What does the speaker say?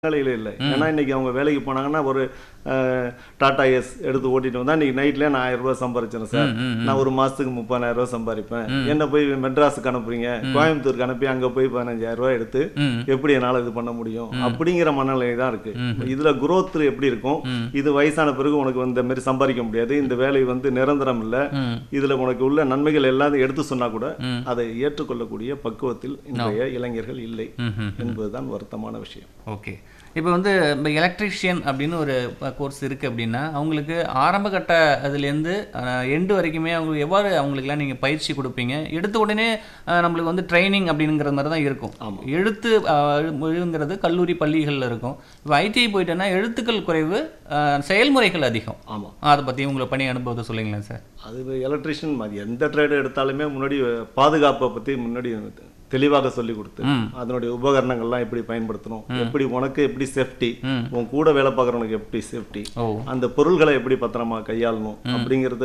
நிலையில இல்லை ஏன்னா இன்னைக்கு அவங்க வேலைக்கு போனாங்கன்னா ஒரு அஹ், டாடா எஸ் எடுத்து ஓட்டிட்டு வந்தா இன்னைக்கு நைட்ல நான் ஆயிரம் ரூபாய் சம்பாரிச்சேன் சார் நான் ஒரு மாசத்துக்கு முப்பதாயிரம் ரூபாய் சம்பாதிப்பேன் என்ன போய் மெட்ராஸுக்கு அனுப்புறீங்க கோயம்புத்தூருக்கு அனுப்பி அங்க போய் பதினஞ்சாயிரம் ரூபாய் எடுத்து ம். எப்படி என்னால இது பண்ண முடியும் அப்படிங்கிற மனநிலை தான் இருக்கு இதுல குரோத் எப்படி இருக்கும் இது வயசான பிறகு உனக்கு இந்த மாதிரி சம்பாதிக்க முடியாது இந்த வேலை வந்து நிரந்தரம் இல்ல ம். இதுல உனக்கு உள்ள நன்மைகள் எல்லாத்தையும் எடுத்து சொன்னா கூட ம். அதை ஏற்றுக்கொள்ளக்கூடிய பக்குவத்தில் இன்றைய இளைஞர்கள் இல்லை ம், ம். என்பதுதான் வருத்தமான விஷயம் ஓகே இப்போ வந்து இப்போ எலக்ட்ரிஷியன் அப்படின்னு ஒரு கோர்ஸ் இருக்குது அப்படின்னா அவங்களுக்கு ஆரம்ப கட்ட அதுலேருந்து எண்டு வரைக்குமே அவங்களுக்கு எவ்வாறு அவங்களுக்குலாம் நீங்கள் பயிற்சி கொடுப்பீங்க எடுத்த உடனே அஹ், நம்மளுக்கு வந்து ட்ரைனிங் அப்படிங்கிற மாதிரி தான் இருக்கும் ஆமா. எழுத்து அஹ், மொழிங்கிறது கல்லூரி பள்ளிகளில் இருக்கும் இப்போ ஐடிஐ போயிட்டேன்னா எழுத்துக்கள் குறைவு அஹ், செயல்முறைகள் அதிகம் ஆமா அதை பற்றி உங்களை பணி அனுபவத்தை சொல்லுங்களேன் சார் அது எலக்ட்ரிஷியன் எந்த ட்ரேடு எடுத்தாலுமே முன்னாடி பாதுகாப்பை பற்றி முன்னாடி தெளிவாக சொல்லி கொடுத்து ம். அதனுடைய உபகரணங்கள்லாம் எப்படி பயன்படுத்தணும் எப்படி உனக்கு எப்படி சேஃப்டி ம். உன் கூட வேலை பார்க்குறவனுக்கு எப்படி சேஃப்டி ஓ அந்த பொருள்களை எப்படி பத்திரமா கையாளணும் அப்படிங்கிறது